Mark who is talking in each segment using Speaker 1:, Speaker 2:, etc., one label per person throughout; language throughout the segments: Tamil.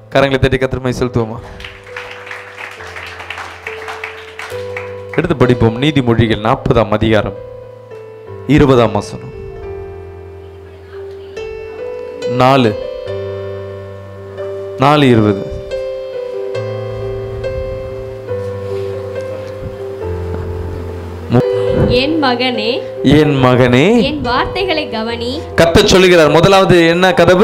Speaker 1: கரங்களை தட்டி கத்திரமை செலுத்துவோமா எடுத்து படிப்போம் நீதிமொழிகள் நாற்பதாம் அதிகாரம் இருபதாம் வசனம் நாலு நாலு இருபது
Speaker 2: என் மகனே
Speaker 1: என் மகனே
Speaker 2: என் வார்த்தைகளை கவனி
Speaker 1: கத்த சொல்லுகிறார் முதலாவது என்ன கதவு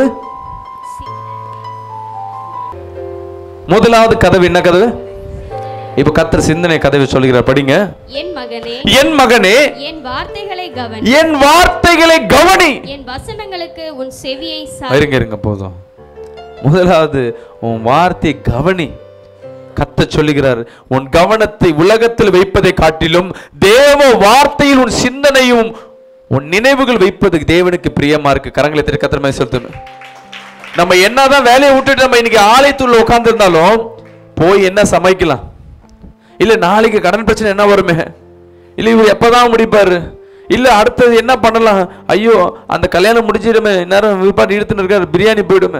Speaker 1: முதலாவது கதவு என்ன கதவு இப்ப கத்தர் சிந்தனை கதவை சொல்லுகிறார் படிங்க
Speaker 2: என் மகனே
Speaker 1: என் மகனே
Speaker 2: என் வார்த்தைகளை கவனி
Speaker 1: என் வார்த்தைகளை கவனி
Speaker 2: என் வசனங்களுக்கு உன் செவியை சாய்
Speaker 1: இருங்க இருங்க போதும் முதலாவது உன் வார்த்தையை கவனி கத்த சொல்லுகிறார் உன் கவனத்தை உலகத்தில் வைப்பதை காட்டிலும் தேவ வார்த்தையில் உன் சிந்தனையும் உன் நினைவுகள் வைப்பதுக்கு தேவனுக்கு பிரியமா இருக்கு கரங்களை திரு கத்திரமே செலுத்தணும் நம்ம என்னதான் வேலையை விட்டுட்டு நம்ம இன்னைக்கு ஆலயத்துள்ள உட்கார்ந்து இருந்தாலும் போய் என்ன சமைக்கலாம் இல்ல நாளைக்கு கடன் பிரச்சனை என்ன வருமே இல்ல இவர் எப்பதான் முடிப்பாரு இல்ல அடுத்தது என்ன பண்ணலாம் ஐயோ அந்த கல்யாணம் முடிச்சிடுமே நேரம் விற்பாட்டு இழுத்துன்னு இருக்காரு பிரியாணி போயிடுமே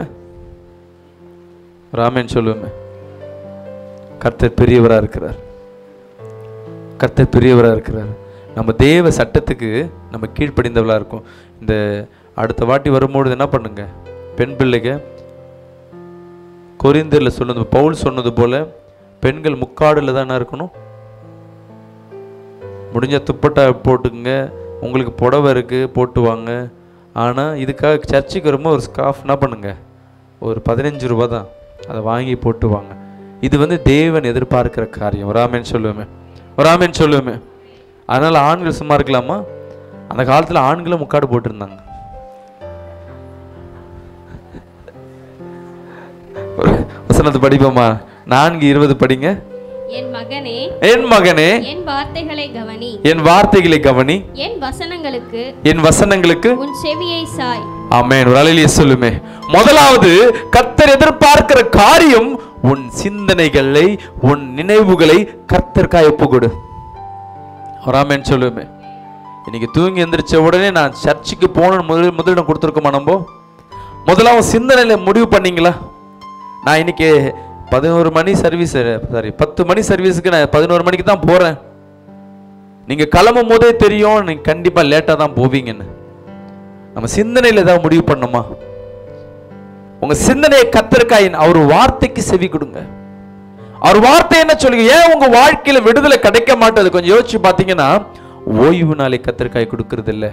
Speaker 1: ராமன் சொல்லுவேமே கர்த்தர் பெரியவரா இருக்கிறார் கர்த்தர் பெரியவரா இருக்கிறார் நம்ம தேவ சட்டத்துக்கு நம்ம கீழ்ப்படிந்தவளா இருக்கும் இந்த அடுத்த வாட்டி வரும்பொழுது என்ன பண்ணுங்க பெண் பிள்ளைங்க கொரிந்தியர்ல சொன்னது பவுல் சொன்னது போல பெண்கள் முக்காடுல தான் என்ன இருக்கணும் முடிஞ்ச துப்பட்டா போட்டுக்குங்க உங்களுக்கு புடவை இருக்கு போட்டு வாங்க ஆனால் இதுக்காக சர்ச்சுக்கு வரும்போது ஒரு ஸ்கார்ஃப் என்ன பண்ணுங்க ஒரு பதினஞ்சு ரூபா தான் அதை வாங்கி போட்டு வாங்க இது வந்து தேவன் எதிர்பார்க்கிற காரியம் ஒரு ஆமேன்னு சொல்லுவேமே ஒரு ஆமேன்னு சொல்லுவேமே அதனால ஆண்கள் சும்மா இருக்கலாமா அந்த காலத்தில் ஆண்களும் முக்காடு போட்டிருந்தாங்க ஒரு வசனத்தை படிப்போமா நான்கு இருபது படிங்க
Speaker 2: என் மகனே
Speaker 1: என் மகனே
Speaker 2: என் வார்த்தைகளை கவனி
Speaker 1: என் வார்த்தைகளை கவனி
Speaker 2: என் வசனங்களுக்கு
Speaker 1: என் வசனங்களுக்கு
Speaker 2: உன் செவியை சாய்
Speaker 1: ஆமென் ஒரு அலையிலேயே சொல்லுமே முதலாவது கர்த்தர் எதிர்பார்க்கிற காரியம் உன் சிந்தனைகளை உன் நினைவுகளை கர்த்தர்க்காய் ஒப்பு கொடு ஒரு ஆமென் சொல்லுமே இன்னைக்கு தூங்கி எந்திரிச்ச உடனே நான் சர்ச்சுக்கு போகணும்னு முதல் முதலிடம் கொடுத்துருக்கோமா நம்ம முதலாவது சிந்தனையில முடிவு பண்ணீங்களா நான் இன்னைக்கு பதினோரு மணி சர்வீஸ் சாரி பத்து மணி சர்வீஸுக்கு நான் பதினோரு மணிக்கு தான் போறேன் நீங்க கிளம்பும் போதே தெரியும் நீங்க கண்டிப்பா லேட்டா தான் போவீங்கன்னு நம்ம சிந்தனையில ஏதாவது முடிவு பண்ணோமா உங்க சிந்தனையை கத்திருக்காயின் அவர் வார்த்தைக்கு செவி கொடுங்க அவர் வார்த்தை என்ன சொல்லுங்க ஏன் உங்க வாழ்க்கையில விடுதலை கிடைக்க மாட்டேது கொஞ்சம் யோசிச்சு பாத்தீங்கன்னா ஓய்வு நாளை கத்திரிக்காய் கொடுக்கறது இல்ல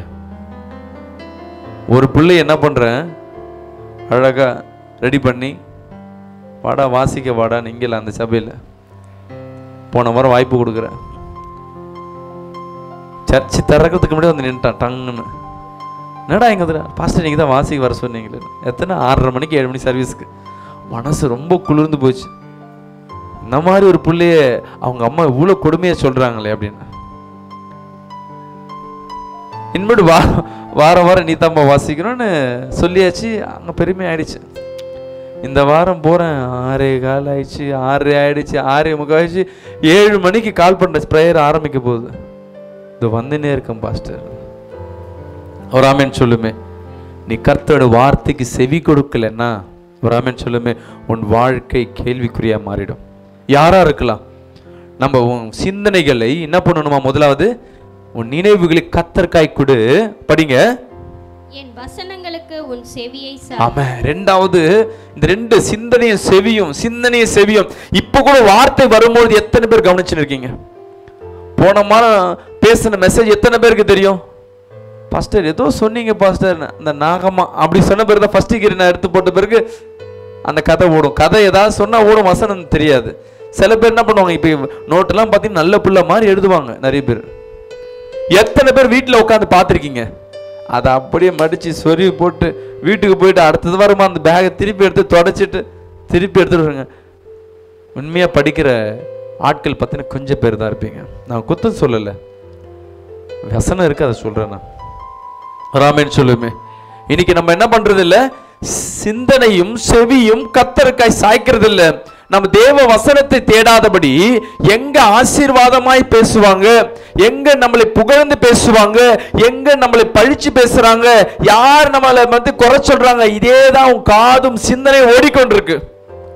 Speaker 1: ஒரு பிள்ளை என்ன பண்றேன் அழகா ரெடி பண்ணி வாடா வாசிக்க வாடா நீங்கள அந்த சபையில போன வாரம் வாய்ப்பு கொடுக்குறேன் சர்ச்சு திறக்கிறதுக்கு முன்னாடி வந்து நின்ட்டான் டங்குன்னு என்னடா எங்க வந்து பாஸ்டர் நீங்கள் தான் வாசிக்கு வர சொன்னீங்களே எத்தனை ஆறரை மணிக்கு ஏழு மணி சர்வீஸ்க்கு மனசு ரொம்ப குளிர்ந்து போச்சு இந்த மாதிரி ஒரு பிள்ளைய அவங்க அம்மா இவ்வளோ கொடுமையாக சொல்கிறாங்களே அப்படின்னு இனிமேட்டு வா வாரம் வாரம் நீ தாம்மா வாசிக்கணும்னு சொல்லியாச்சு அங்கே பெருமை ஆயிடுச்சு இந்த வாரம் போகிறேன் ஆறே கால் ஆயிடுச்சு ஆறரை ஆயிடுச்சு ஆறே முக்கால் ஆயிடுச்சு ஏழு மணிக்கு கால் பண்ணுற ப்ரேயர் ஆரம்பிக்க போகுது இது வந்துனே இருக்கேன் பாஸ்டர் ஒரு ஆமென் சொல்லுமே நீ கர்த்தரோட வார்த்தைக்கு செவி கொடுக்கலன்னா ஒரு ஆமென் சொல்லுமே உன் வாழ்க்கை கேள்விக்குறியா மாறிடும் யாரா இருக்கலாம் நம்ம உன் சிந்தனைகளை என்ன பண்ணணுமா முதலாவது உன் நினைவுகளை கத்தர்காய் கொடு படிங்க
Speaker 2: என் வசனங்களுக்கு உன் செவியை சாய்
Speaker 1: ஆமா ரெண்டாவது இந்த ரெண்டு சிந்தனையும் செவியும் சிந்தனையும் செவியும் இப்போ கூட வார்த்தை வரும்போது எத்தனை பேர் கவனிச்சுன்னு இருக்கீங்க போன மாதம் பேசின மெசேஜ் எத்தனை பேருக்கு தெரியும் பாஸ்டர் ஏதோ சொன்னீங்க பாஸ்டர் அந்த நாகமா அப்படி சொன்ன பிறகு தான் ஃபர்ஸ்ட் கீரை நான் எடுத்து போட்ட பிறகு அந்த கதை ஓடும் கதை ஏதாவது சொன்னா ஓடும் வசனம் தெரியாது சில பேர் என்ன பண்ணுவாங்க இப்போ நோட்டெல்லாம் பார்த்தீங்கன்னா நல்ல பிள்ளை மாதிரி எழுதுவாங்க நிறைய பேர் எத்தனை பேர் வீட்டில் உட்காந்து பார்த்துருக்கீங்க அதை அப்படியே மடிச்சு சொருவி போட்டு வீட்டுக்கு போயிட்டு அடுத்தது வாரமா அந்த பேகை திருப்பி எடுத்து தொடச்சிட்டு திருப்பி எடுத்துட்டு வருங்க உண்மையா படிக்கிற ஆட்கள் பார்த்தீங்கன்னா கொஞ்சம் பேர் தான் இருப்பீங்க நான் குத்தம் சொல்லலை வசனம் இருக்கு அதை சொல்றேன் நான் ராமேன் சொல்லுமே இன்னைக்கு நம்ம என்ன பண்றது இல்ல சிந்தனையும் செவியும் கத்தருக்காய் சாய்க்கிறது இல்ல நம்ம தேவ வசனத்தை தேடாதபடி எங்க ஆசீர்வாதமாய் பேசுவாங்க எங்க நம்மளை புகழ்ந்து பேசுவாங்க எங்க நம்மளை பழிச்சு பேசுறாங்க யார் நம்மளை வந்து குறை சொல்றாங்க இதே தான் உன் காதும் சிந்தனை ஓடிக்கொண்டிருக்கு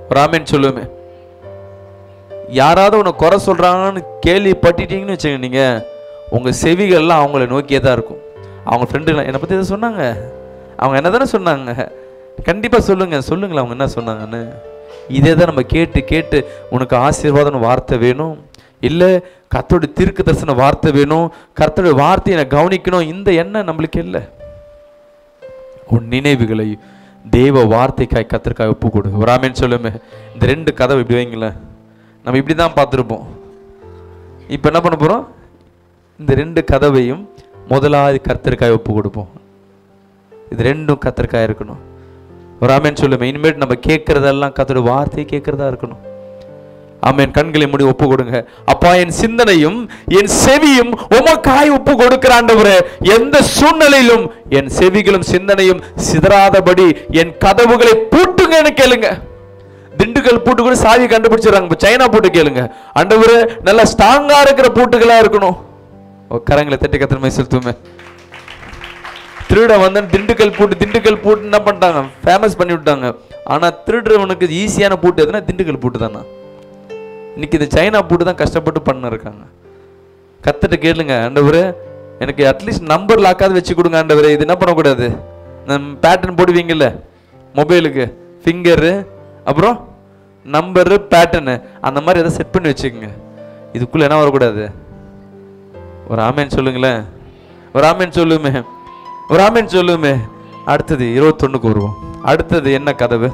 Speaker 1: ஒரு ஆமேன் சொல்லுமே யாராவது உன்னை குறை சொல்றாங்கன்னு கேள்விப்பட்டுட்டீங்கன்னு வச்சுங்க நீங்க உங்க செவிகள்லாம் அவங்கள நோக்கியே தான் இருக்கும் அவங்க ஃப்ரெண்டு என்னை பத்தி எதை சொன்னாங்க அவங்க என்ன தானே சொன்னாங்க கண்டிப்பா சொல்லுங்க சொல்லுங்களேன் அவங்க என்ன சொன்னாங்கன்னு இதே தான் நம்ம கேட்டு கேட்டு உனக்கு ஆசீர்வாதம் வார்த்தை வேணும் இல்லை கர்த்தருடைய தீர்க்க தரிசன வார்த்தை வேணும் கர்த்தருடைய வார்த்தையை நான் கவனிக்கணும் இந்த எண்ணம் நம்மளுக்கு இல்லை உன் நினைவுகளை தேவ வார்த்தைக்காய் கத்திற்காய் ஒப்பு கொடு ஒரு ஆமேன்னு சொல்லுமே இந்த ரெண்டு கதவை இப்படி வைங்களேன் நம்ம இப்படி தான் பார்த்துருப்போம் இப்போ என்ன பண்ண போகிறோம் இந்த ரெண்டு கதவையும் முதலாவது கர்த்தருக்காய் ஒப்பு கொடுப்போம் இது ரெண்டும் கத்திற்காய் இருக்கணும் ஒரு ஆமேன் சொல்லுமே இனிமேட்டு நம்ம கேட்கறதெல்லாம் கத்தோட வார்த்தையை கேட்கறதா இருக்கணும் ஆமென் கண்களை மூடி ஒப்பு கொடுங்க அப்பா என் சிந்தனையும் என் செவியும் உமக்காய் ஒப்பு கொடுக்கிற ஆண்டவரே எந்த சூழ்நிலையிலும் என் செவிகளும் சிந்தனையும் சிதறாதபடி என் கதவுகளை பூட்டுங்கன்னு கேளுங்க திண்டுக்கல் பூட்டு கூட சாவி கண்டுபிடிச்சிடறாங்க இப்ப சைனா பூட்டு கேளுங்க ஆண்டவரே நல்ல ஸ்ட்ராங்கா இருக்கிற பூட்டுகளா இருக்கணும் ஓ, கரங்களை தட்டி கத்திரமை செலுத்துமே திருட வந்து திண்டுக்கல் பூட்டு திண்டுக்கல் பூட்டு என்ன பண்ணிட்டாங்க ஃபேமஸ் பண்ணி விட்டாங்க ஆனா திருடுறவனுக்கு ஈஸியான பூட்டு எதுனா திண்டுக்கல் பூட்டு தானா இன்னைக்கு இந்த சைனா பூட்டு தான் கஷ்டப்பட்டு பண்ண இருக்காங்க கத்துட்டு கேளுங்க ஆண்டவரே எனக்கு அட்லீஸ்ட் நம்பர் லாக்காவது வச்சு கொடுங்க ஆண்டவரே இது என்ன பண்ணக்கூடாது பேட்டர்ன் போடுவீங்கல்ல மொபைலுக்கு ஃபிங்கரு அப்புறம் நம்பரு பேட்டர்னு அந்த மாதிரி எதாவது செட் பண்ணி வச்சுக்கோங்க இதுக்குள்ள என்ன வரக்கூடாது ஒரு ஆமேன் சொல்லுங்களேன் ஒரு ஆமேன் சொல்லுமே ஒரு ஆமேன் சொல்லுமே அடுத்தது இருபத்தொன்னுக்கு வருவோம் அடுத்தது என்ன கதவு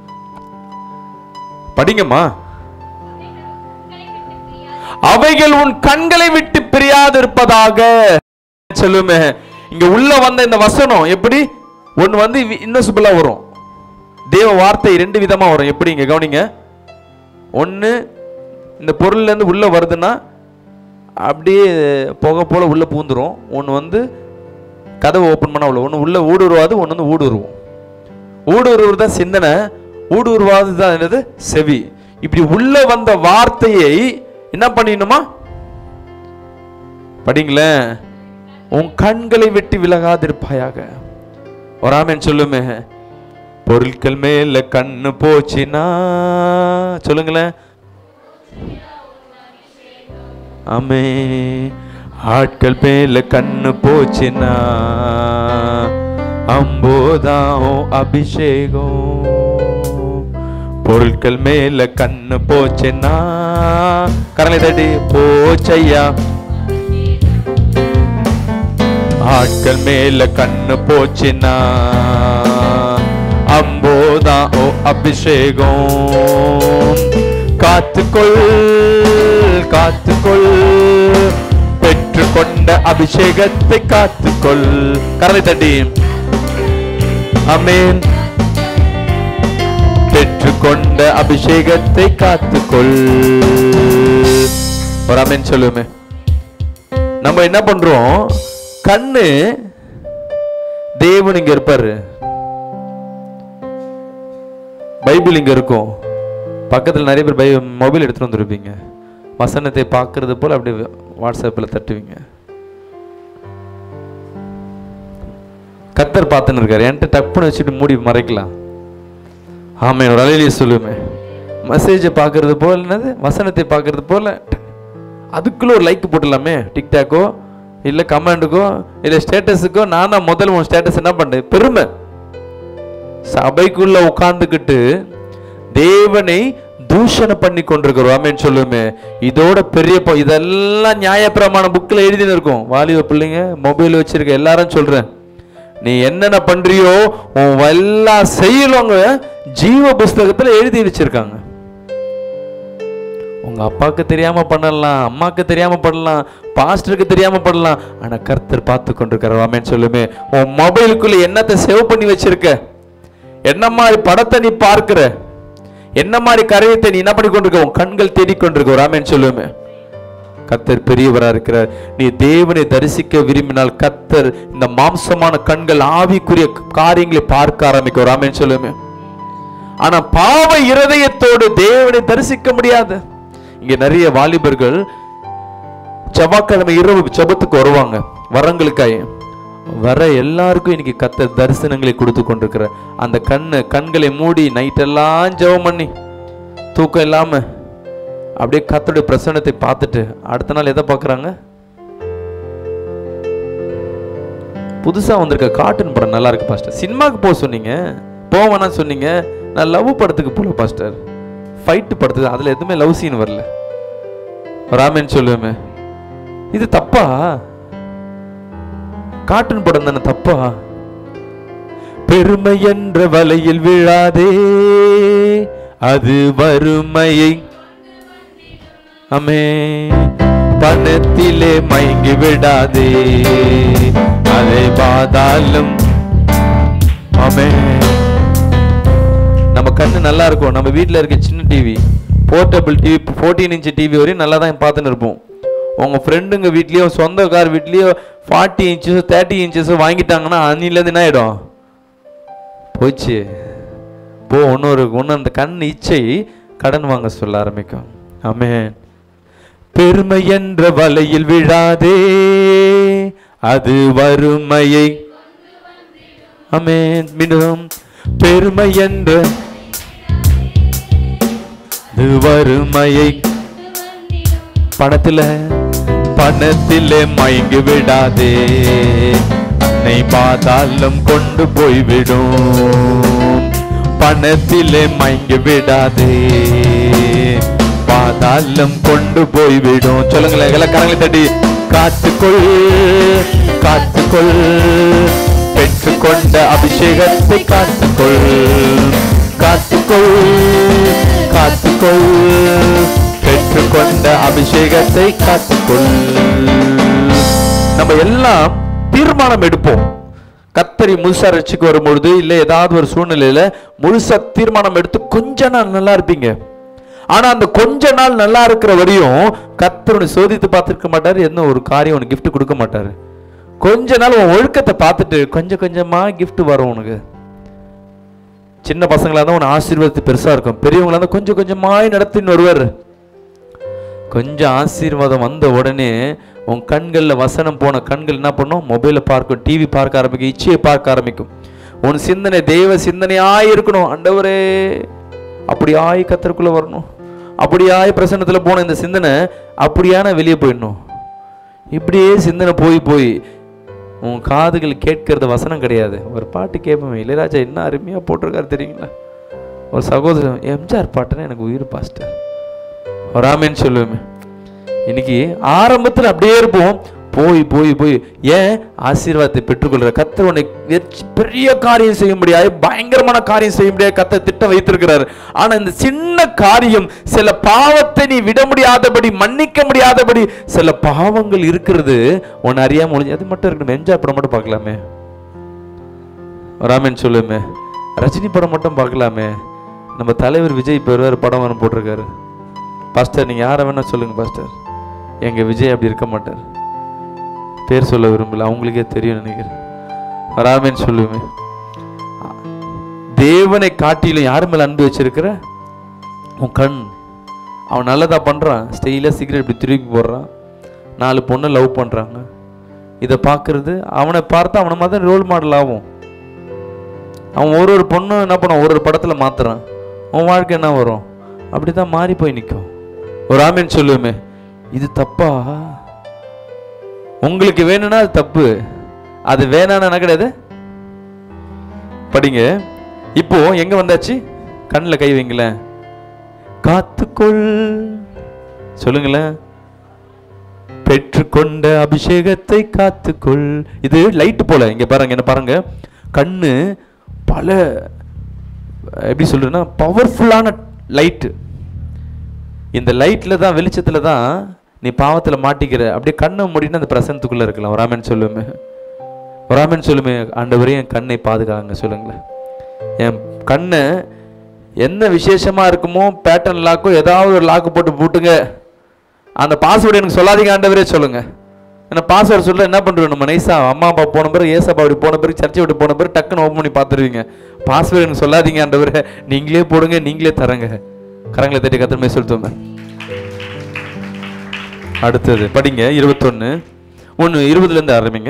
Speaker 1: படிங்கம்மா அவைகள் உன் கண்களை விட்டு பிரியாது இருப்பதாக சொல்லுமே இங்க உள்ள வந்த இந்த வசனம் எப்படி ஒன்னு வந்து இன்னொசிபிளா வரும் தேவ வார்த்தை ரெண்டு விதமா வரும் எப்படி இங்க கவனிங்க ஒன்னு இந்த பொருள்ல இருந்து உள்ள வருதுன்னா அப்படியே போக போல உள்ள பூந்துரும் ஒன்னு வந்து கதவை ஓப்பன் பண்ண அவ்வளோ ஒன்று உள்ள ஊடுருவாது ஒன்று வந்து ஊடுருவும் ஊடுருவது தான் சிந்தனை ஊடுருவாது தான் என்னது செவி இப்படி உள்ள வந்த வார்த்தையை என்ன பண்ணிடணுமா படிங்களேன் உன் கண்களை விட்டு விலகாதிருப்பாயாக ஒரு ஆமென் சொல்லுமே பொருட்கள் மேல கண்ணு போச்சுன்னா சொல்லுங்களேன் ஆமே ஆட்கள் மேல கண்ணு போச்சுன்னா அம்போதான் அபிஷேகம் பொருட்கள் மேல கண்ணு போச்சுன்னா கரலை தட்டி போச்சையா ஆட்கள் மேல கண்ணு போச்சுன்னா அம்போதான் ஓ அபிஷேகம் காத்துக்கொள் காத்துக்கொள் பெற்றுக்கொண்ட அபிஷேகத்தை காத்துக்கொள் கரலை தட்டி அமேன் பெற்றுக்கொண்ட அபிஷேகத்தை காத்துக்கொள் ஒரு அமேன் சொல்லுமே நம்ம என்ன பண்றோம் கண்ணு தேவன் இங்க இருப்பாரு பைபிள் இங்க இருக்கும் பக்கத்துல நிறைய பேர் பை மொபைல் எடுத்துட்டு வந்திருப்பீங்க வசனத்தை பார்க்கறது போல அப்படியே வாட்ஸ்அப்பில் தட்டுவீங்க கத்தர் பார்த்துன்னு இருக்காரு என்கிட்ட டப்புன்னு வச்சுட்டு மூடி மறைக்கலாம் ஆமே ஒரு அலையிலேயே சொல்லுமே மெசேஜை பார்க்கறது போல என்னது வசனத்தை பார்க்கறது போல அதுக்குள்ள ஒரு லைக் போட்டுடலாமே டிக்டாக்கோ இல்லை கமெண்ட்டுக்கோ இல்லை ஸ்டேட்டஸுக்கோ நான் தான் முதல்ல உன் ஸ்டேட்டஸ் என்ன பண்ணேன் பெருமை சபைக்குள்ள உட்கார்ந்துக்கிட்டு தேவனை தூஷணம் பண்ணி கொண்டிருக்கிறோம் ஆமேன்னு சொல்லுமே இதோட பெரிய ப- இதெல்லாம் நியாயப்பிரமாண புக்கில் எழுதின்னு இருக்கும் வாலிப பிள்ளைங்க மொபைல் வச்சிருக்க எல்லாரும் சொல்றேன் நீ என்னென்ன பண்றியோ உன் எல்லா செயலுங்க ஜீவ புஸ்தகத்துல எழுதி வச்சிருக்காங்க உங்க அப்பாவுக்கு தெரியாம பண்ணலாம் அம்மாக்கு தெரியாம பண்ணலாம் பாஸ்டருக்கு தெரியாம பண்ணலாம் ஆனா கர்த்தர் பார்த்து கொண்டிருக்கிறார் ஆமேன்னு சொல்லுமே உன் மொபைலுக்குள்ள என்னத்தை சேவ் பண்ணி வச்சிருக்க என்ன மாதிரி படத்தை நீ பார்க்கிற என்ன மாதிரி கரையத்தை நீ என்ன பண்ணி கொண்டிருக்க உன் கண்கள் தேடிக்கொண்டிருக்க ஒரு ஆமேன்னு சொல்லுமே கத்தர் பெரியவரா இருக்கிறார் நீ தேவனை தரிசிக்க விரும்பினால் கத்தர் இந்த மாம்சமான கண்கள் ஆவிக்குரிய காரியங்களை பார்க்க ஆரம்பிக்க ஒரு ஆமேன்னு சொல்லுமே ஆனா பாவ இருதயத்தோடு தேவனை தரிசிக்க முடியாது இங்க நிறைய வாலிபர்கள் செவ்வாய்க்கிழமை இரவு ஜெபத்துக்கு வருவாங்க வரங்களுக்காய் வர எல்லாருக்கும் இன்னைக்கு கத்த தரிசனங்களை கொடுத்து கொண்டிருக்கிற அந்த கண்ணு கண்களை மூடி நைட்டெல்லாம் ஜெபம் பண்ணி தூக்கம் இல்லாம அப்படியே கர்த்தருடைய பிரசன்னத்தை பார்த்துட்டு அடுத்த நாள் எதை பார்க்குறாங்க புதுசா வந்திருக்க கார்ட்டூன் படம் நல்லா இருக்கு பாஸ்டர் சினிமாக்கு போக சொன்னீங்க போக வேணாம்னு சொன்னீங்க நான் லவ் படத்துக்கு போல பாஸ்டர் ஃபைட்டு படத்துக்கு அதுல எதுவுமே லவ் சீன் வரல ராமன் சொல்லுவேமே இது தப்பா கார்ட்டூன் படம் தானே தப்பா பெருமை என்ற வலையில் விழாதே அது வறுமையை அமே பணத்திலே மயங்கி விடாதே அதை பாதாலும் அமே நம்ம கண்ணு நல்லா இருக்கும் நம்ம வீட்ல இருக்க சின்ன TV portable TV fourteen inch TV வரையும் நல்லா தான் பார்த்துன்னு இருப்போம் உங்க ஃப்ரெண்டுங்க வீட்லயோ சொந்த கார் வீட்லயோ ஃபார்ட்டி இன்ச்சஸ் தேர்ட்டி இன்ச்சஸ் வாங்கிட்டாங்கன்னா அன்னிலேருந்து என்ன ஆயிடும் போச்சு போ இன்னொரு ஒன்று அந்த கண் இச்சை கடன் வாங்க சொல்ல ஆரம்பிக்கும் ஆமென் பெருமை என்ற வலையில் விழாதே அது வறுமையை ஆமென் மீண்டும் பெருமை என்ற அது வறுமையை பணத்துல பணத்திலே மயங்கி விடாதே அன்னை பாதாளம் கொண்டு போய்விடும் பணத்திலே மயங்கி விடாதே பாதாளம் கொண்டு போய்விடும் சொல்லுங்களேன் எல்லாம் கரங்களை தட்டி காத்துக்கொள் காத்துக்கொள் பெற்றுக்கொண்ட அபிஷேகத்தை காத்துக்கொள் காத்துக்கொள் காத்துக்கொள் பெற்றுக்கொண்ட அபிஷேகத்தை காத்துக்கொள் நம்ம எல்லாம் தீர்மானம் எடுப்போம் கத்தரி முழுசா ரட்சிக்கு வரும்பொழுது இல்ல ஏதாவது ஒரு சூழ்நிலையில முழுசா தீர்மானம் எடுத்து கொஞ்ச நாள் நல்லா இருப்பீங்க ஆனா அந்த கொஞ்ச நாள் நல்லா இருக்கிற வரையும் கத்தருடைய சோதித்து பார்த்திருக்க மாட்டாரு என்ன ஒரு காரியம் உனக்கு gift கொடுக்க மாட்டாரு கொஞ்ச நாள் உன் ஒழுக்கத்தை பார்த்துட்டு கொஞ்சம் கொஞ்சமா gift வரும் உனக்கு சின்ன பசங்களா இருந்தா உன் ஆசீர்வாதத்து பெருசா இருக்கும் பெரியவங்களா இருந்தா கொஞ்சம் கொஞ்சமாய் நடத்தின்னு வருவார் கொஞ்சம் ஆசீர்வாதம் வந்த உடனே உன் கண்கள்ல வசனம் போன கண்கள் என்ன பண்ணும் மொபைலை பார்க்கும் டிவி பார்க்க ஆரம்பிக்கும் இச்சையை பார்க்க ஆரம்பிக்கும் உன் சிந்தனை தெய்வ சிந்தனையாய் இருக்கணும் ஆண்டவரே அப்படியாய் கத்தருக்குள்ள வரணும் அப்படியாய் பிரசன்னத்துல போன இந்த சிந்தனை அப்படியான வெளியே போயிடணும் இப்படியே சிந்தனை போய் போய் உன் காதுகள் கேட்கறது வசனம் கிடையாது ஒரு பாட்டு கேட்போமே இளையராஜா என்ன அருமையா போட்டிருக்காரு தெரியுங்களா ஒரு சகோதரன் எம்ஜிஆர் பாட்டுன்னா எனக்கு உயிர் பாஸ்டர் ஒரு ஆமேன்னு சொல்லுவேன் இன்னைக்கு ஆரம்பத்தில் அப்படியே இருப்போம் போய் போய் போய் ஏன் ஆசீர்வாதத்தை பெற்றுக்கொள்ற கத்தர் உன்னை வெற்றி- பெரிய காரியம் செய்ய முடியாது பயங்கரமான காரியம் செய்ய முடியாது கத்தர் திட்டம் வைத்திருக்கிறார் ஆனா இந்த சின்ன காரியம் சில பாவத்தை நீ விட முடியாதபடி மன்னிக்க முடியாதபடி சில பாவங்கள் இருக்கிறது உன்னை அறியாம ஒழிஞ்சு அது மட்டும் இருக்கணும் என்ஜாய் படம் மட்டும் பார்க்கலாமே ராமன் சொல்லுமே ரஜினி படம் மட்டும் பார்க்கலாமே நம்ம தலைவர் விஜய் இப்போ வேறு படம் வர போட்டிருக்காரு பாஸ்டர் நீங்கள் யாரை வேணா சொல்லுங்க பாஸ்டர் எங்க விஜய் அப்படி இருக்க மாட்டார் பேர் சொல்ல விரும்பல அவங்களுக்கே தெரியும் நினைக்கிறேன் ராமன் சொல்லுவேன் தேவனை காட்டிலும் யார் மேல அன்பு வச்சிருக்கிற உன் கண் அவன் நல்லதா பண்றான் ஸ்டெயிலாக சிகரெட் இப்படி திருப்பி போடுறான் நாலு பொண்ணு லவ் பண்றாங்க இதை பார்க்கறது அவனை பார்த்தா அவனை மாதிரி ரோல் மாடல் ஆகும் அவன் ஒரு ஒரு பொண்ணும் என்ன பண்ணுவான் ஒரு ஒரு படத்துல மாத்துறான் உன் வாழ்க்கை என்ன வரும் அப்படிதான் மாறி போய் நிற்கும் ஒரு ஆமீன் சொல்லுவேமே இது தப்பா உங்களுக்கு வேணும்னா அது தப்பு அது வேணான்னா கிடையாது படிங்க இப்போ எங்க வந்தாச்சு கண்ணில் கை வைங்களேன் காத்துக்கொள் சொல்லுங்களேன் பெற்றுக்கொண்ட அபிஷேகத்தை காத்துக்கொள் இது லைட் போல இங்க பாருங்க என்ன பாருங்க கண்ணு பல எப்படி சொல்றேன்னா பவர்ஃபுல்லான லைட்டு இந்த லைட்ல தான் வெளிச்சத்துல தான் நீ பாவத்துல மாட்டிக்கிற அப்படியே கண்ணை மூடினா அந்த பிரசனத்துக்குள்ள இருக்கலாம் ஒரு ஆமென் சொல்லுமே ஒரு ஆமென் சொல்லுமே ஆண்டவரே என் கண்ணை பாதுகாங்க சொல்லுங்களேன் என் கண்ணை என்ன விசேஷமா இருக்குமோ பேட்டர்ன் லாக்கோ ஏதாவது ஒரு லாக்கு போட்டு போட்டுங்க அந்த பாஸ்வேர்டு எனக்கு சொல்லாதீங்க ஆண்டவரே சொல்லுங்க ஏன்னா பாஸ்வேர்டு சொல்ல என்ன பண்ணுறோம் நம்ம நைஸா அம்மா அப்பா போன பிறகு ஏசப்பா அப்படி போன பிறகு சர்ச்சை விட்டு போன பிறகு டக்குன்னு ஓப்பன் பண்ணி பார்த்துருவீங்க பாஸ்வேர்டு எனக்கு சொல்லாதீங்க ஆண்டவரே நீங்களே போடுங்க நீங்களே தரங்க கரங்களை தட்டி கத்திரமே சொல்லிட்டோங்க அடுத்தது படிங்க இருபத்தொன்னு ஒன்று இருபதுலேருந்து ஆரம்பிங்க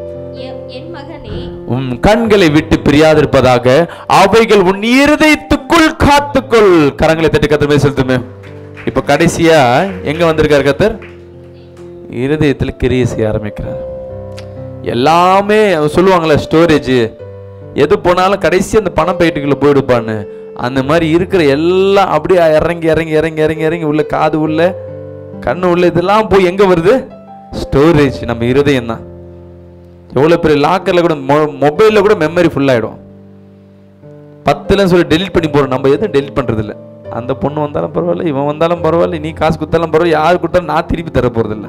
Speaker 2: என் என் மகனே
Speaker 1: உன் கண்களை விட்டு பிரியாதிருப்பதாக அவைகள் உன் இருதயத்துக்குள் இருதயத்துக்குள் காத்துக்கொள் கரங்களை தட்டி கத்தர் மேல் செலுத்துமே இப்ப கடைசியா எங்க வந்திருக்காரு கத்தர் இருதயத்தில் கிரியை செய்ய ஆரம்பிக்கிறார் எல்லாமே சொல்லுவாங்களே ஸ்டோரேஜ் எது போனாலும் கடைசி அந்த பணம் பைட்டுக்குள்ள போயிடுப்பான்னு அந்த மாதிரி இருக்கிற எல்லாம் அப்படியே இறங்கி இறங்கி இறங்கி இறங்கி இறங்கி உள்ள காது உள்ள கண்ணு உள்ள இதெல்லாம் போய் எங்க வருது ஸ்டோரேஜ் நம்ம இருதயம் தான் எவ்வளோ பெரிய லாக்கரில் கூட மொபைலில் கூட மெமரி ஃபுல்லாகிடும் பத்துலன்னு சொல்லி டெலிட் பண்ணி போகிறோம் நம்ம எதுவும் டெலிட் பண்ணுறது இல்லை அந்த பொண்ணு வந்தாலும் பரவாயில்ல இவன் வந்தாலும் பரவாயில்ல நீ காசு கொடுத்தாலும் பரவாயில்ல யார் கொடுத்தாலும் நான் திருப்பி தர போகிறதில்ல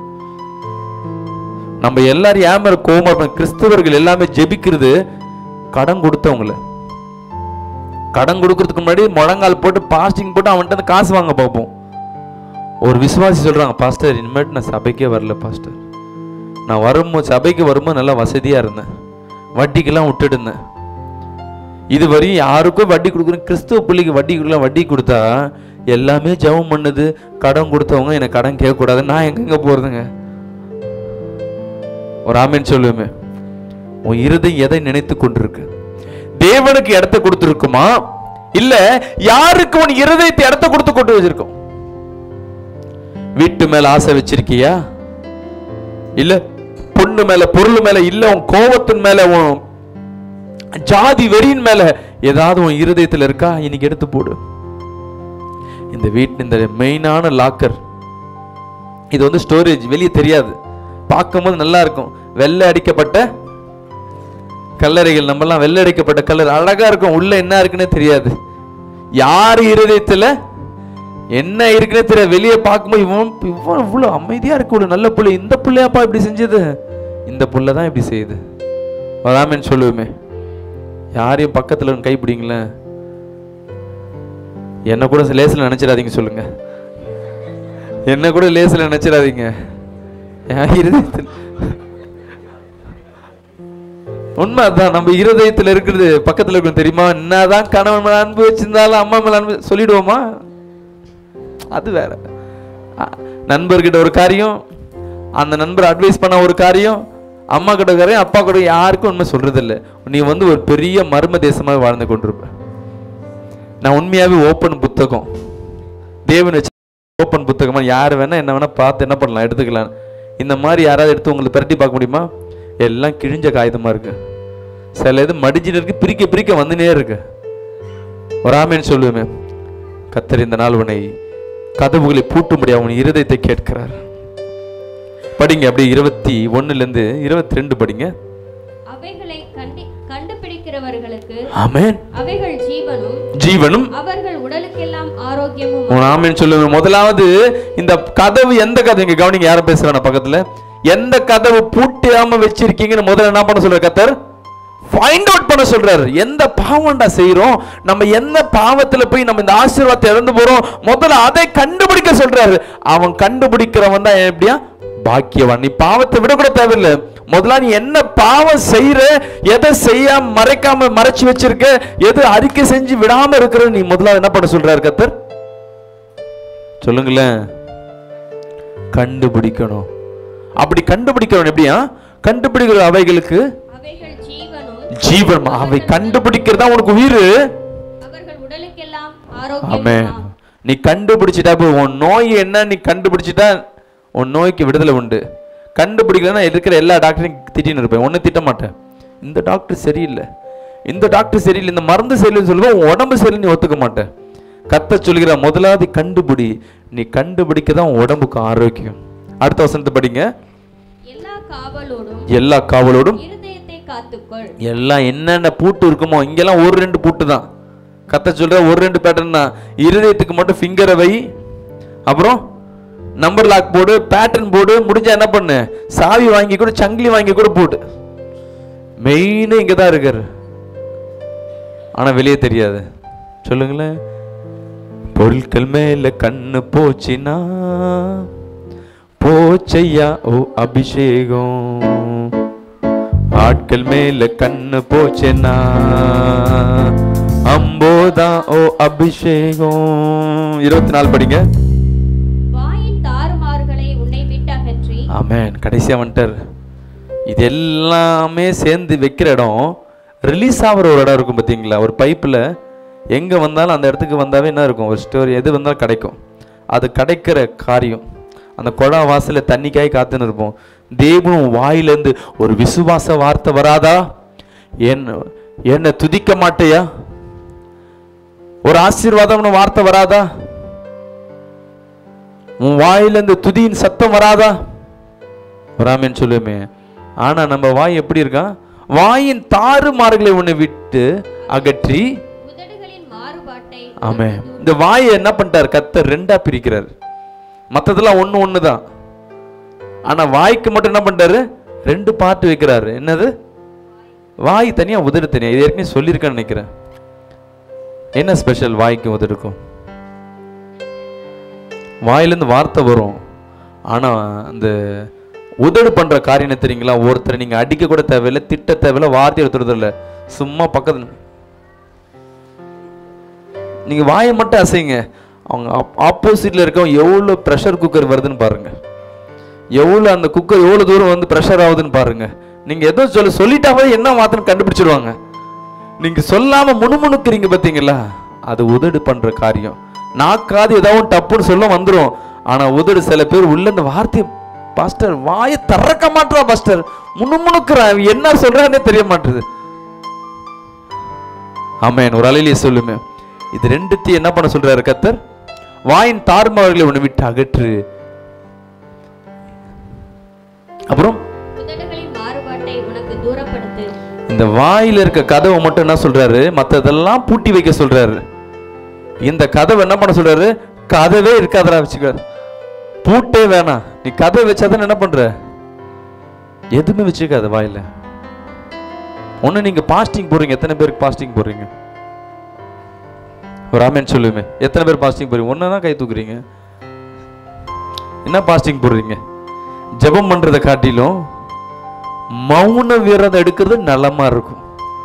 Speaker 1: நம்ம எல்லாரும் ஏன் மேல கோவமா இருப்போம் கிறிஸ்தவர்கள் எல்லாமே ஜெபிக்கிறது கடன் கொடுத்தவங்கள கடன் கொடுக்கறதுக்கு முன்னாடி முழங்கால் போட்டு பாஸ்டிங் போட்டு அவன்கிட்ட இருந்து காசு வாங்க பார்ப்போம் ஒரு விசுவாசி சொல்றாங்க பாஸ்டர் இனிமேட்டு நான் சபைக்கே வரல பாஸ்டர் நான் வரும்போது சபைக்கு வரும்போது நல்லா வசதியா இருந்தேன் வட்டிக்கெல்லாம் விட்டுட்டு இருந்தேன் இது வரையும் யாருக்கும் வட்டி கொடுக்குறேன் கிறிஸ்துவ பிள்ளைக்கு வட்டி கொடுக்கல வட்டி கொடுத்தா எல்லாமே ஜெபம் பண்ணுது கடன் கொடுத்தவங்க எனக்கு கடன் கேட்கக்கூடாது நான் எங்கெங்க போறதுங்க ஒரு ஆமேன் சொல்லுவேமே உன் இருதயம் எதை நினைத்து கொண்டிருக்கு தேவனுக்கு இடத்த கொடுத்துருக்குமா இல்ல யாருக்கு உன் இருதயத்தை இடத்த கொடுத்து கொண்டு வச்சிருக்கோம் வீட்டு மேல ஆசை வச்சிருக்கியா இல்ல பொண்ணு மேல பொருள் மேல இல்ல உன் கோபத்தின் மேல உன் ஜாதி வெறியின் மேல ஏதாவது உன் இருதயத்துல இருக்கா இன்னைக்கு எடுத்து போடு இந்த வீட்டு இந்த மெயினான லாக்கர் இது வந்து ஸ்டோரேஜ் வெளியே தெரியாது பார்க்கும்போது நல்லா இருக்கும் வெள்ளை அடிக்கப்பட்ட கல்லறைகள் நம்மலாம் வெள்ளை அடிக்கப்பட்ட கல்லறை அழகா இருக்கும் உள்ள என்ன இருக்குன்னே தெரியாது யார் இருதயத்துல என்ன இருக்குன்னே தெரியாது வெளியே பார்க்கும்போது இவன் இவன் இவ்வளோ அமைதியா இருக்கு இவ்வளோ நல்ல புள்ள இந்த புள்ளையாப்பா இப்படி செஞ்சது இந்த புள்ள தான் இப்படி செய்யுது வராமன்னு சொல்லுவோமே யாரையும் பக்கத்துல கை பிடிங்களேன் என்ன கூட லேசில் நினைச்சிடாதீங்க சொல்லுங்க என்ன கூட லேசில் நினைச்சிடாதீங்க என் இருதயத்தில் உண்மை அதான் நம்ம இருதயத்தில் இருக்கிறது பக்கத்துல இருக்கும் தெரியுமா என்னதான் கணவன் மேல அன்பு வச்சிருந்தாலும் அம்மா மேல அன்பு சொல்லிடுவோமா அது வேற அ- நண்பர்கிட்ட ஒரு காரியம் அந்த நண்பர் அட்வைஸ் பண்ண ஒரு காரியம் அம்மா கிட்ட ஒரு காரியம் அப்பா கூட யாருக்கும் உண்மை சொல்றது இல்ல நீ வந்து ஒரு பெரிய மர்ம தேசமாக வாழ்ந்து கொண்டிருப்ப நான் உண்மையாவே ஓப்பன் புத்தகம் தேவன் வச்சு ஓப்பன் புத்தகமா யார் வேணா என்ன வேணா பார்த்து என்ன பண்ணலாம் எடுத்துக்கலாம் இந்த மாதிரி யாராவது எடுத்து உங்களுக்கு பிரட்டி பார்க்க முடியுமா எல்லாம் கிழிஞ்ச காகிதமா இருக்கு சில இது மடிஞ்சிட்டு இருக்கு பிரிக்க பிரிக்க வந்துனே இருக்கு ஒரு ஆமேன்னு சொல்லுவேன் கத்தர் இந்த நாள் உன்னை கதவுகளை பூட்டும்படி அவன் இருதயத்தை கேட்கிறார் படிங்க அப்படியே இருபத்தி ஒண்ணுல இருந்து இருபத்தி ரெண்டு படிங்க
Speaker 2: அவைகளை கண்டி கண்டுபிடிக்கிறவர்களுக்கு
Speaker 1: ஆமென்
Speaker 2: அவைகள் ஜீவனும்
Speaker 1: ஜீவனும்
Speaker 2: அவர்கள் உடலுக்கெல்லாம் ஆரோக்கியமும்
Speaker 1: உன் ஆமென் சொல்லுவேன் முதலாவது இந்த கதவு எந்த கதவு இங்க கவனிங்க யாரும் பேசுறான பக்கத்துல எந்த கதவு பூட்டாம வச்சிருக்கீங்கன்னு முதல்ல என்ன பண்ண சொல்ற கத்தர் ஃபைண்ட் அவுட் பண்ண சொல்றாரு எந்த பாவம்டா செய்றோம் நம்ம எந்த பாவத்துல போய் நம்ம இந்த ஆசீர்வாதத்தை இழந்து போறோம் முதல்ல அதை கண்டுபிடிக்க சொல்றாரு அவன் கண்டுபிடிக்கிறவன் தான் எப்படியா பாக்கியவான் நீ பாவத்தை விட கூட தேவையில்லை முதல்ல நீ என்ன பாவம் செய்யற எதை செய்யாம மறைக்காம மறைச்சு வச்சிருக்க எது அறிக்கை செஞ்சு விடாம இருக்கிற நீ முதல்ல என்ன பண்ண சொல்றாரு கத்தர் சொல்லுங்களேன் கண்டுபிடிக்கணும் அப்படி கண்டுபிடிக்கணும் எப்படியா கண்டுபிடிக்கிற அவைகளுக்கு
Speaker 2: அவைகள் ஜீவனும்
Speaker 1: ஜீவன் அவை கண்டுபிடிக்கிறதா உனக்கு உயிர்
Speaker 2: அவர்கள் உடலுக்கெல்லாம்
Speaker 1: ஆமே
Speaker 2: ஆரோக்கியம்
Speaker 1: நீ கண்டுபிடிச்சிட்டா இப்போ உன் நோய் என்ன நீ கண்டுபிடிச்சிட்டா உன் நோய்க்கு விடுதலை உண்டு கண்டுபிடிக்கலன்னா இருக்கிற எல்லா டாக்டரையும் திட்டின்னு இருப்பேன் ஒன்றும் திட்ட மாட்டேன் இந்த டாக்டர் சரியில்லை இந்த டாக்டர் சரியில்லை இந்த மருந்து சரியில்லைன்னு சொல்லுவேன் உன் உடம்பு சரியில்லை நீ ஒத்துக்க மாட்டேன் கத்த சொல்கிற முதலாவது கண்டுபிடி நீ கண்டுபிடிக்க தான் உன் உடம்புக்கு ஆரோக்கியம் அடுத்த வசனத்தை படிங்க
Speaker 2: எல்லா காவலோடும்
Speaker 1: எல்லா காவலோடும்
Speaker 2: இருதயத்தை காத்துக்கொள்
Speaker 1: எல்லாம் என்னென்ன பூட்டு இருக்குமோ இங்கெல்லாம் ஒரு ரெண்டு பூட்டு தான் கத்த சொல்ற ஒரு ரெண்டு பேட்டர்ன் தான் இருதயத்துக்கு மட்டும் ஃபிங்கரை வை அப்புறம் நம்பர் லாக் போடு பேட்டர்ன் போடு முடிஞ்சா என்ன பண்ணு சாவி வாங்கி கூட சங்கிலி வாங்கி கூட போடு மெயின் இங்க தான் இருக்காரு ஆனா வெளியே தெரியாது சொல்லுங்களேன் பொருட்கள் மேல கண்ணு போச்சுனா போச்சையா ஓ அபிஷேகம் ஆட்கள் மேல கண்ணு போச்சேனா அம்போதா ஓ அபிஷேகம் இருபத்தி நாலு படிங்க
Speaker 2: வாயின் தாறுமாறுகளை உன்னை விட்டு அகற்றி
Speaker 1: ஆமென் கடைசியா வந்துட்டார் இது எல்லாமே சேர்ந்து வைக்கிற இடம் ரிலீஸ் ஆகிற ஒரு இடம் இருக்கும் பார்த்தீங்களா ஒரு பைப்பில் எங்கே வந்தாலும் அந்த இடத்துக்கு வந்தாவே என்ன இருக்கும் ஒரு ஸ்டோரி எது வந்தாலும் கிடைக்கும் அது கிடைக்கிற காரியம் அந்த குழா வாசல்ல தண்ணிக்காய் காத்துன்னு இருப்போம் தேவனும் வாயிலேருந்து ஒரு விசுவாச வார்த்தை வராதா என்ன என்னை துதிக்க மாட்டேயா ஒரு ஆசீர்வாதம்னு வார்த்தை வராதா உன் வாயிலேருந்து துதியின் சத்தம் வராதா வராமேன்னு சொல்லுமே ஆனா நம்ம வாய் எப்படி இருக்கான் வாயின் தாறுமாறுகளை உன்னை விட்டு அகற்றி
Speaker 2: உதடுகளின் மாறுபாட்டை
Speaker 1: ஆமே இந்த வாயை என்ன பண்ணிட்டார் கத்தர் ரெண்டா பிரிக்கிறார் மற்றதெல்லாம் ஒண்ணு ஒன்று தான் ஆனா வாய்க்கு மட்டும் என்ன பண்ணிட்டாரு ரெண்டு பார்ட் வைக்கிறாரு என்னது வாய் தனியா உதடு தனியா இது ஏற்கனவே சொல்லியிருக்கேன்னு நினைக்கிறேன் என்ன ஸ்பெஷல் வாய்க்கு உதடுக்கும் வாயிலேருந்து வார்த்தை வரும் ஆனா அந்த உதடு பண்ற காரியம் என்ன தெரியுங்களா ஒருத்தரை நீங்க அடிக்க கூட தேவையில்லை திட்ட தேவையில்லை வார்த்தை எடுத்துறது இல்லை சும்மா பக்கத்துல நீங்க வாயை மட்டும் அசைங்க அவங்க ஆப்போசிட்ல இருக்கவங்க எவ்வளோ ப்ரெஷர் குக்கர் வருதுன்னு பாருங்க எவ்வளோ அந்த குக்கர் எவ்வளோ தூரம் வந்து ப்ரெஷர் ஆகுதுன்னு பாருங்க நீங்க ஏதோ சொல்ல சொல்லிட்டாவே என்ன மாத்திரம் கண்டுபிடிச்சிருவாங்க நீங்க சொல்லாம முணுமுணுக்கிறீங்க பார்த்தீங்களா அது உதடு பண்ற காரியம் நாக்காது ஏதாவது டப்புன்னு சொல்ல வந்துரும் ஆனா உதடு சில பேர் உள்ள இந்த வார்த்தையை பாஸ்டர் வாயை திறக்க மாட்டா பாஸ்டர் முணுமுணுக்கிறான் இவன் என்ன சொல்றானே தெரிய மாட்டுது ஆமென் ஒரு அலையிலே சொல்லுமே இது ரெண்டுத்தையும் என்ன பண்ண சொல்றாரு கத்தர் வாயின் தார்மார்களை உன்னை விட்டு அகற்று அப்புறம்
Speaker 2: உதடுகளின் மாறுபாட்டை உனக்கு தூரப்படுத்து
Speaker 1: இந்த வாயில இருக்க கதவை மட்டும் என்ன சொல்றாரு மத்ததெல்லாம் பூட்டி வைக்க சொல்றாரு இந்த கதவை என்ன பண்ண சொல்றாரு கதவே இருக்காதடா வச்சுக்க பூட்டே வேணாம் நீ கதவை வச்சாதான் என்ன பண்ற எதுவுமே வச்சுக்காத வாயில ஒண்ணு நீங்க பாஸ்டிங் போடுறீங்க எத்தனை பேருக்கு பாஸ்டிங் போடுறீங்க ஒரு ஆமேன் சொல்லுமே எத்தனை பேர் பாஸ்டிங் போடுறீங்க ஒன்னு தான் கை தூக்குறீங்க என்ன பாஸ்டிங் போடுறீங்க ஜெபம் பண்றதை காட்டிலும் மௌன விரதம் எடுக்கிறது நலமா இருக்கும்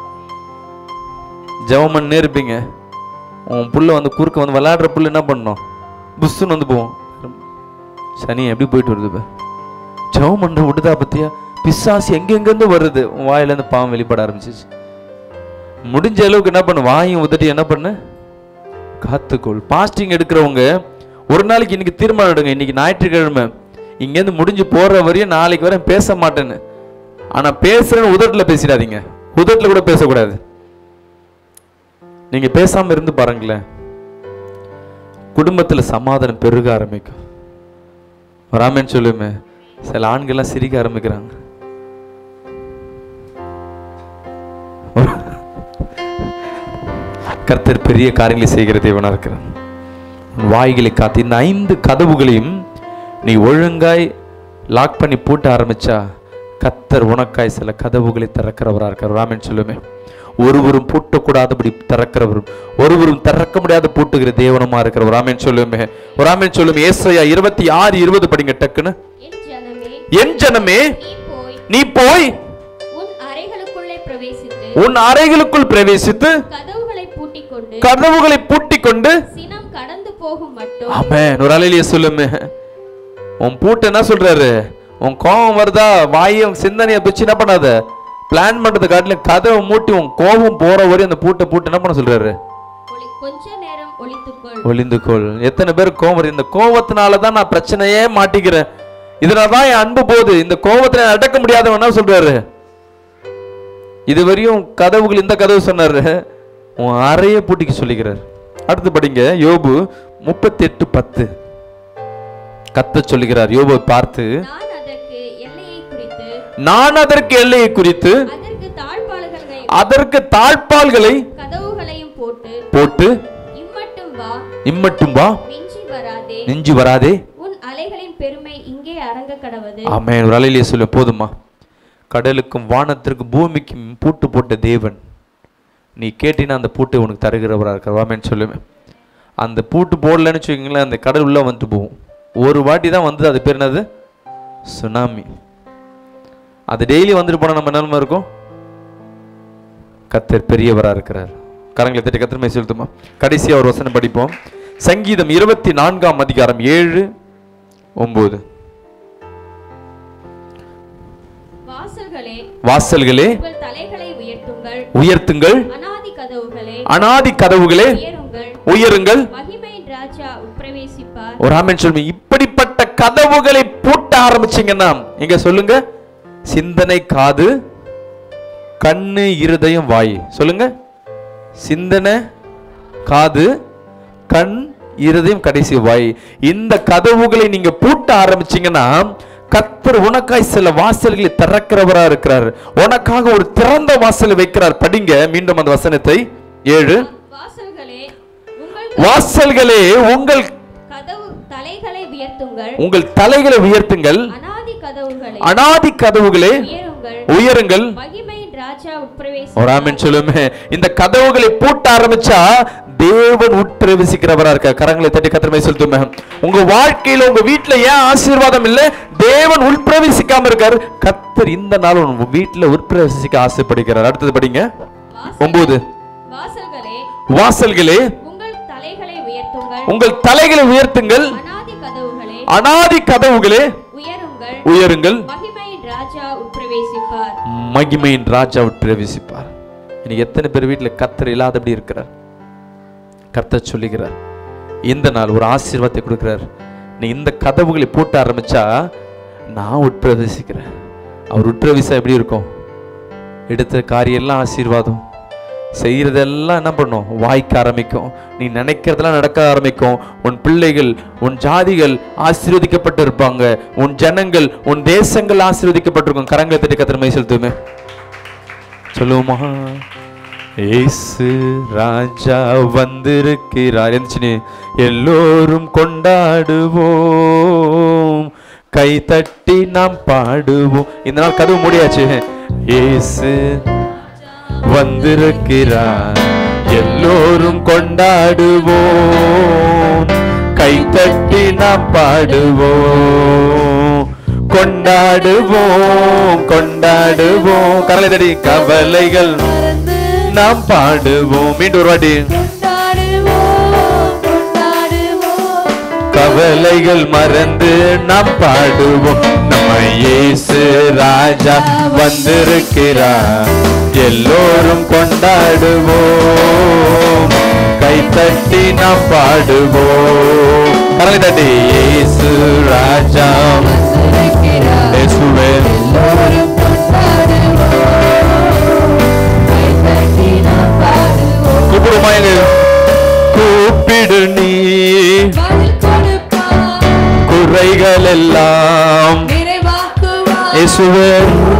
Speaker 1: ஜெபம் பண்ணே இருப்பீங்க உன் புள்ள வந்து குறுக்க வந்து விளையாடுற புள்ள என்ன பண்ணும் புஸ்ஸுன்னு வந்து போவோம் சனி எப்படி போயிட்டு வருது இப்ப ஜெபம் பண்ற விடுதா பத்தியா பிசாசு எங்கெங்கேருந்து வருது உன் வாயில இருந்து பாவம் வெளிப்பட ஆரம்பிச்சிச்சு முடிஞ்ச அளவுக்கு என்ன பண்ணு வாயும் உதட்டி என்ன பண்ணு காத்துக்கொள் பாஸ்டிங் எடுக்கிறவங்க ஒரு நாளைக்கு இன்னைக்கு தீர்மானம் எடுங்க இன்னைக்கு ஞாயிற்றுக்கிழமை இங்கேருந்து முடிஞ்சு போற வரையும் நாளைக்கு வரை பேச மாட்டேன்னு ஆனா பேசுறேன்னு உதட்டுல பேசிடாதீங்க உதட்டுல கூட பேசக்கூடாது நீங்க பேசாம இருந்து பாருங்களேன் குடும்பத்துல சமாதானம் பெருக ஆரம்பிக்கும் ராமன் சொல்லுமே சில ஆண்கள்லாம் சிரிக்க ஆரம்பிக்கிறாங்க கர்த்தர் பெரிய காரியங்களை செய்கிற தேவனா இருக்கிறார் உன் வாய்களை காத்து இந்த ஐந்து கதவுகளையும் நீ ஒழுங்காய் லாக் பண்ணி பூட்ட ஆரம்பிச்சா கத்தர் உனக்காய் சில கதவுகளை திறக்கிறவரா இருக்கார் ராமன் சொல்லுமே ஒருவரும் பூட்டக்கூடாதபடி திறக்கிறவரும் ஒருவரும் திறக்க முடியாத பூட்டுகிற தேவனுமா இருக்கிறவர் ராமன் சொல்லுமே ராமன் சொல்லுமே ஏசையா இருபத்தி ஆறு இருபது படிங்க டக்குன்னு
Speaker 2: என் ஜனமே
Speaker 1: என் ஜனமே
Speaker 2: நீ போய்
Speaker 1: நீ போய்
Speaker 2: உன் அறைகளுக்குள்ளே பிரவேசித்து
Speaker 1: உன் அறைகளுக்குள் பிரவேசித்து
Speaker 2: கதவுகளை பூட்டிக் கொண்டு
Speaker 1: கதவுகளை பூட்டி கொண்டு
Speaker 2: சினம் கடந்து போகும் மட்டும்
Speaker 1: ஆமென் ஒரு அலையிலேயே சொல்லுமே உன் பூட்டு என்ன சொல்றாரு உன் கோபம் வருதா வாயும் சிந்தனையை பிச்சு என்ன பண்ணாத பிளான் பண்றது காட்டிலும் கதவை மூட்டி உன் கோபம் போற வரையும் அந்த பூட்டை பூட்டு என்ன பண்ண சொல்றாரு
Speaker 2: ஒளி கொஞ்ச நேரம் ஒளித்துக்கொள்
Speaker 1: ஒளிந்துக்கொள் எத்தனை பேர் கோபம் வருது இந்த கோபத்தினால தான் நான் பிரச்சனையே மாட்டிக்கிறேன் இதனால தான் என் அன்பு போகுது இந்த கோபத்தை நான் அடக்க முடியாதவன் என்ன சொல்றாரு இதுவரையும் கதவுகள் இந்த கதவு சொன்னாரு உன் அறையை பூட்டிக்க சொல்லிக்கிறார் அடுத்து படிங்க யோபு முப்பத்தி எட்டு பத்து கத்த சொல்லுகிறார் யோபு பார்த்து
Speaker 2: நான் அதற்கு எல்லையை குறித்து
Speaker 1: நான் அதற்கு எல்லையை குறித்து
Speaker 2: அதற்கு தாழ்பாள்களை
Speaker 1: அதற்கு தாழ்பால்களை
Speaker 2: கதவுகளையும் போட்டு
Speaker 1: போட்டு
Speaker 2: இம்மட்டும் வா
Speaker 1: இம்மட்டும் வா
Speaker 2: மிஞ்சி வராதே
Speaker 1: நெஞ்சு வராதே
Speaker 2: உன் அலைகளின் பெருமை இங்கே அரங்க கடவது
Speaker 1: ஆமென் ஒரு அலையிலே சொல்ல போதுமா கடலுக்கும் வானத்திற்கும் பூமிக்கும் பூட்டு போட்ட தேவன் நீ கேட்டினா அந்த பூட்டை உனக்கு தருகிறவரா இருக்கிற ஆமென் சொல்லுவேன் அந்த பூட்டு போடலன்னு வச்சுக்கோங்களேன் அந்த கடல் உள்ள வந்துட்டு போகும் ஒரு வாட்டி தான் வந்தது அது பேர் என்னது சுனாமி அது டெய்லி வந்துட்டு போனால் நம்ம நிலைமை இருக்கும் கத்தர் பெரியவரா இருக்கிறார் கரங்களை தட்டி கத்திரமே செலுத்துமா கடைசியா ஒரு வசனம் படிப்போம் சங்கீதம் இருபத்தி நான்காம் அதிகாரம் ஏழு ஒன்பது
Speaker 2: வாசல்களே
Speaker 1: வாசல்களே
Speaker 2: உங்கள் தலைகளை உயர்த்துங்கள்
Speaker 1: உயர்த்துங்கள்
Speaker 2: அனாதி கதவுகளே
Speaker 1: அனாதி கதவுகளே
Speaker 2: உயருங்கள்
Speaker 1: உயருங்கள்
Speaker 2: மகிமையின் ராஜா உட்பிரவேசிப்பார்
Speaker 1: ஒரு ஆமென் சொல்லுங்க இப்படிப்பட்ட கதவுகளை பூட்ட ஆரம்பிச்சீங்கன்னா எங்க சொல்லுங்க சிந்தனை காது கண்ணு இருதயம் வாய் சொல்லுங்க சிந்தனை காது கண் இருதயம் கடைசி வாய் இந்த கதவுகளை நீங்க பூட்ட ஆரம்பிச்சீங்கன்னா கர்த்தர் உனக்காய் சில வாசல்களை திறக்கிறவரா இருக்கிறார் உனக்காக ஒரு திறந்த வாசலை வைக்கிறார் படிங்க மீண்டும் அந்த வசனத்தை ஏழு
Speaker 2: வாசல்களே உங்கள்
Speaker 1: வாசல்களே உங்கள்
Speaker 2: கதவு தலைகளை உயர்த்துங்கள்
Speaker 1: உங்கள் தலைகளை உயர்த்துங்கள்
Speaker 2: அனாதி கதவுகளே
Speaker 1: அனாதி கதவுகளே
Speaker 2: உயருங்கள்
Speaker 1: உயருங்கள்
Speaker 2: மகிமையின் ராஜா
Speaker 1: ஒரு
Speaker 2: உட்பிரவேசிப்பார்
Speaker 1: ஆமென் சொல்லுமே இந்த கதவுகளை பூட்ட ஆரம்பிச்சா தேவன் உட்பிரவேசிக்கிறவரா இருக்க கரங்களை தட்டி கத்திரமே செலுத்துமே உங்க வாழ்க்கையில உங்க வீட்ல ஏன் ஆசீர்வாதம் இல்ல தேவன் உட்பிரவேசிக்காம இருக்காரு கத்தர் இந்த நாள் உங்க வீட்டுல உட்பிரவேசிக்க ஆசைப்படுகிறார் அடுத்தது படிங்க
Speaker 2: வாசல்-
Speaker 1: ஒன்பது
Speaker 2: வாசல்களே
Speaker 1: வாசல்களே
Speaker 2: உங்கள் தலைகளை உயர்த்துங்கள்
Speaker 1: உங்கள் தலைகளை உயர்த்துங்கள்
Speaker 2: அனாதி கதவுகளே
Speaker 1: அனாதி கதவுகளே
Speaker 2: உயருங்கள்
Speaker 1: உயருங்கள்
Speaker 2: மகிமையின் ராஜா உட்பிரவேசிப்பார்
Speaker 1: மகிமையின் ராஜா பிரவேசிப்பார் இன்னைக்கு எத்தனை பேர் வீட்டில் கத்தர் இல்லாதபடி இருக்கிறார் கர்த்தர் சொல்லுகிறார் இந்த நாள் ஒரு ஆசீர்வாதத்தை கொடுக்கிறார் நீ இந்த கதவுகளை பூட்ட ஆரம்பிச்சா நான் உட்பிரவேசிக்கிறேன் அவர் உட்பிரவேசம் எப்படி இருக்கும் எடுத்த காரியெல்லாம் ஆசீர்வாதம் செய்யறதெல்லாம் என்ன பண்ணும் வாய்க்க ஆரம்பிக்கும் நீ நினைக்கிறதெல்லாம் நடக்க ஆரம்பிக்கும் உன் பிள்ளைகள் உன் ஜாதிகள் ஆசீர்வதிக்கப்பட்டு இருப்பாங்க உன் ஜனங்கள் உன் தேசங்கள் ஆசீர்வதிக்கப்பட்டிருக்கும் கரங்களை தட்டி கத்திரமை செலுத்துமே சொல்லுவோமா ஏசு ராஜா வந்திருக்கிறார் எந்திரிச்சுன்னு எல்லோரும் கொண்டாடுவோம் கை தட்டி நாம் பாடுவோம் இந்த நாள் கதவு முடியாச்சு ஏசு வந்திருக்கிறார் எல்லோரும் கொண்டாடுவோம் கை தட்டி நாம் பாடுவோம் கொண்டாடுவோம் கொண்டாடுவோம் கரலை தடி கவலைகள் நாம் பாடுவோம் மீண்டும் ஒரு வாட்டி கவலைகள் மறந்து நாம் பாடுவோம் நம்ம இயேசு ராஜா வந்திருக்கிறார் எல்லோரும் கொண்டாடுவோம் கை தட்டி நாம் பாடுவோம் கரலை தட்டி இயேசு ராஜா இயேசுவே கூப்பிடுமா எங்க கூப்பிடு நீ குறைகள் எல்லாம் இயேசுவே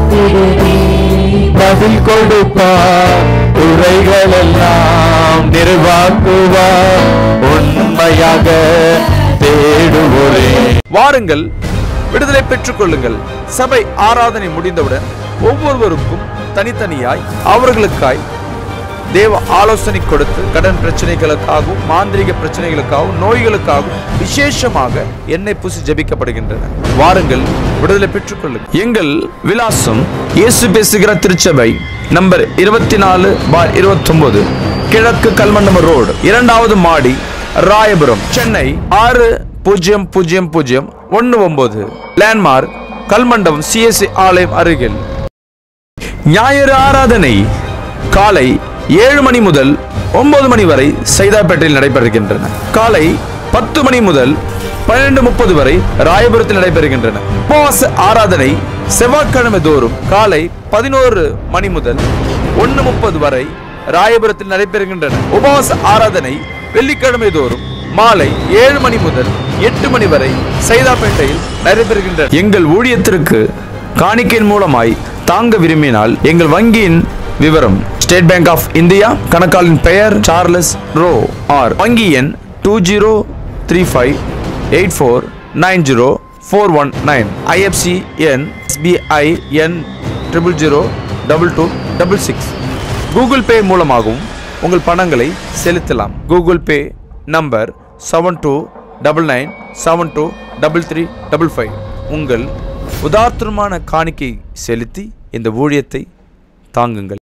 Speaker 1: பதில் கொடுப்பார் குறைகள் எல்லாம் நிறைவாக்குவார் உண்மையாக தேடுவோரே வாருங்கள் விடுதலை பெற்றுக் கொள்ளுங்கள் சபை ஆராதனை முடிந்தவுடன் ஒவ்வொருவருக்கும் தனித்தனியாய் அவர்களுக்காய் தேவ ஆலோசனை கொடுத்து கடன் பிரச்சனைகளுக்காகவும் மாந்திரிக பிரச்சனைகளுக்காகவும் நோய்களுக்காகவும் விசேஷமாக எண்ணெய் பூசி ஜெபிக்கப்படுகின்றன வாருங்கள் விடுதலை பெற்றுக் கொள்ளுங்கள் எங்கள் விலாசம் இயேசு பேசுகிற திருச்சபை நம்பர் இருபத்தி நாலு பார் இருபத்தொன்பது கிழக்கு கல்மண்டம ரோடு இரண்டாவது மாடி ராயபுரம் சென்னை ஆறு பூஜ்ஜியம் பூஜ்ஜியம் பூஜ்ஜியம் ஒன்று ஒன்பது லேண்ட்மார்க் கல்மண்டபம் சிஎஸ்சி ஆலயம் அருகில் ஞாயிறு ஆராதனை காலை ஏழு மணி முதல் ஒன்பது மணி வரை சைதாப்பேட்டையில் நடைபெறுகின்றன காலை பத்து மணி முதல் பன்னிரண்டு முப்பது வரை ராயபுரத்தில் நடைபெறுகின்றன உபவாச ஆராதனை செவ்வாய்க்கிழமை தோறும் காலை பதினோரு மணி முதல் ஒன்று முப்பது வரை ராயபுரத்தில் நடைபெறுகின்றன உபவாச ஆராதனை வெள்ளிக்கிழமை தோறும் மாலை ஏழு மணி முதல் எட்டு மணி வரை சைதாப்பேட்டையில் நடைபெறுகின்றன எங்கள் ஊழியத்திற்கு காணிக்கையின் மூலமாய் தாங்க விரும்பினால் எங்கள் வங்கியின் விவரம் ஸ்டேட் பேங்க் ஆஃப் இந்தியா கணக்காளின் பெயர் சார்லஸ் ரோ ஆர் வங்கி எண் two zero three five eight four nine zero four one nine IFC எண் எஸ்பிஐ எண் triple zero double two double six Google Pay மூலமாகவும் உங்கள் பணங்களை செலுத்தலாம் Google Pay number seven two double nine seven two double three double five உங்கள் உதார்த்தமான காணிக்கை செலுத்தி இந்த ஊழியத்தை தாங்குங்கள்